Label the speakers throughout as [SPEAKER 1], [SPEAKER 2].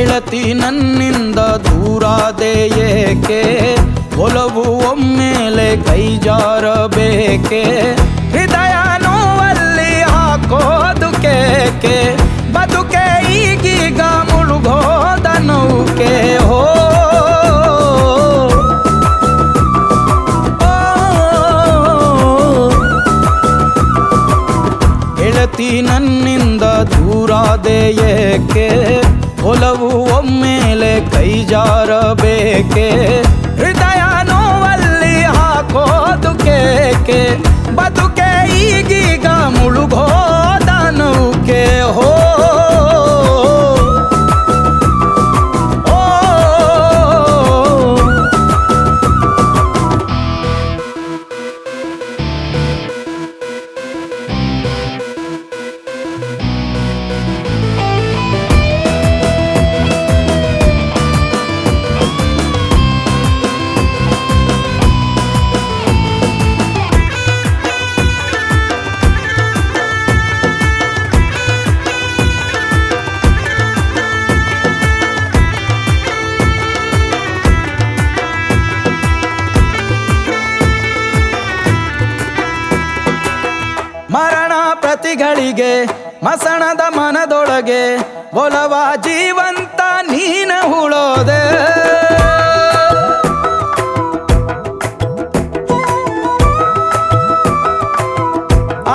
[SPEAKER 1] ಗೆಳತಿ ನನ್ನಿಂದ ದೂರಾದೆ ಏಕೆ ಒಲವು ಒಮ್ಮೆಲೆ ಕೈ ಜಾರಬೇಕೆ ಹೃದಯ ನೋವಲ್ಲಿ ಹಾಕೋದು ಕೇಕೆ ಬದುಕೆ ಈಗೀಗ ಮುಳುಗೋದ ನೌಕೆ ಹೋ ಗೆಳತಿ ನನ್ನಿಂದ ದೂರಾದೆ ಏಕೆ ಒಲವು ಒಮ್ಮೆಲೆ ಕೈ ಜಾರಬೇಕೆ ಹೃದಯ ನೋವಲ್ಲಿ ಹಾಕೋದು ಕೇಕೆ ಬದುಕೆ ಈಗೀಗ ಮುಳುಗೋದ ನೌಕೆ ಹೋ ಓ ಮರಣ ಪ್ರತಿಗಳಿಗೆ ಮಸಣದ ಮನದೊಳಗೆ ಒಲವ ಜೀವಂತ ನೀನ ಹುಳೋದೆ ಆ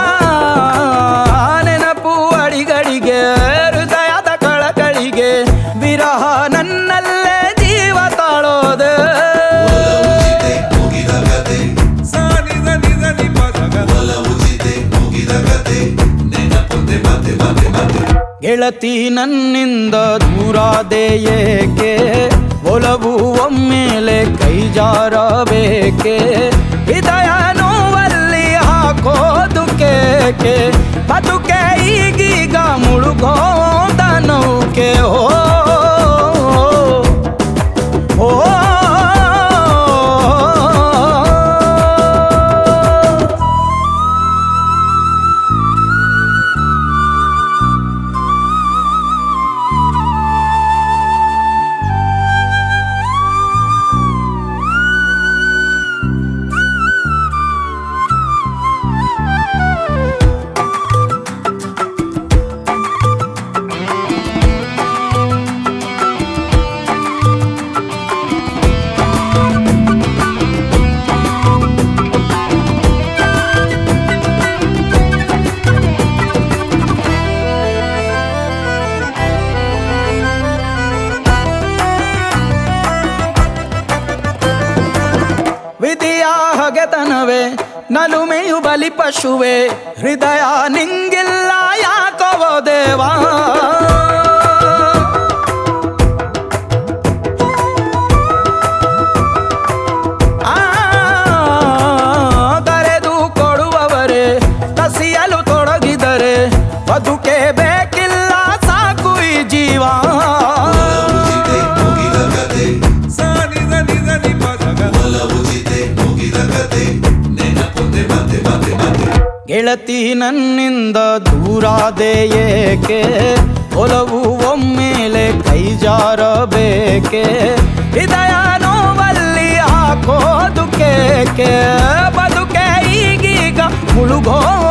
[SPEAKER 1] ನೆನಪು ಅಡಿಗಡಿಗೆ ಹೃದಯದ ಕಳಕಳಿಗೆ ವಿರಹ ನನ್ನಲ್ಲೇ ಜೀವ ತಾಳೋದೆ
[SPEAKER 2] ಉಚಿತೆ ಮುಗಿದ ಕತೆ
[SPEAKER 3] ಸಾನಿದ ನಿದ ನಿಪದಗ
[SPEAKER 2] ಒಲವು ಚಿತೆ ಮುಗಿದ ಕತೆ ನೆನಪುಂದೆ ಮತ್ತೆ ಮತ್ತೆ ಮತ್ತೆ
[SPEAKER 1] ಗೆಳತಿ ನನ್ನಿಂದ ದೂರಾದೆ ಏಕೆ ಒಲವು ಒಮ್ಮೆಲೆ ಕೈ ಜಾರಬೇಕೆ ಹೃದಯ ನೋವಲ್ಲಿ ಹಾಕೋದು ಕೇಕೆ ಬದುಕೆ ಈಗೀಗ ಮುಳುಗೋದ ನೌಕೆ ಹೋ ಓ ವಿಧಿಯ ಹಗೆತನವೇ ನಲುಮೆಯು ಬಲಿ ಪಶುವೆ ಹೃದಯ ನಿಂಗಿಲ್ಲ ಯಾಕವೋ ದೇವಾ ಆ, ಕರೆದು ಕೊಡುವವರೇ ಕಸಿಯಲು ತೊಡಗಿದರೆ ಬದುಕೆ ಬೇಕಿಲ್ಲ ಸಾಕು ಈ ಜೀವ
[SPEAKER 2] ಚಿತೆ ಮುಗಿದ ಕತೆ
[SPEAKER 3] ಸಾನಿದ ನಿದ ನಿಪದಗ
[SPEAKER 2] ಒಲವು ಚಿತೆ ಮುಗಿದ ಕತೆ ನೆನಪುಂದೆ ಮತ್ತೆ ಮತ್ತೆ ಮತ್ತೆ
[SPEAKER 1] ಗೆಳತಿ ನನ್ನಿಂದ ದೂರಾದೆ ಏಕೆ ಒಲವು ಒಮ್ಮೆಲೆ ಕೈ ಜಾರಬೇಕೆ ಹೃದಯ ನೋವಲ್ಲಿ ಹಾಕೋದು ಕೇಕೆ ಬದುಕೆ ಈಗೀಗ ಮುಳುಗೋ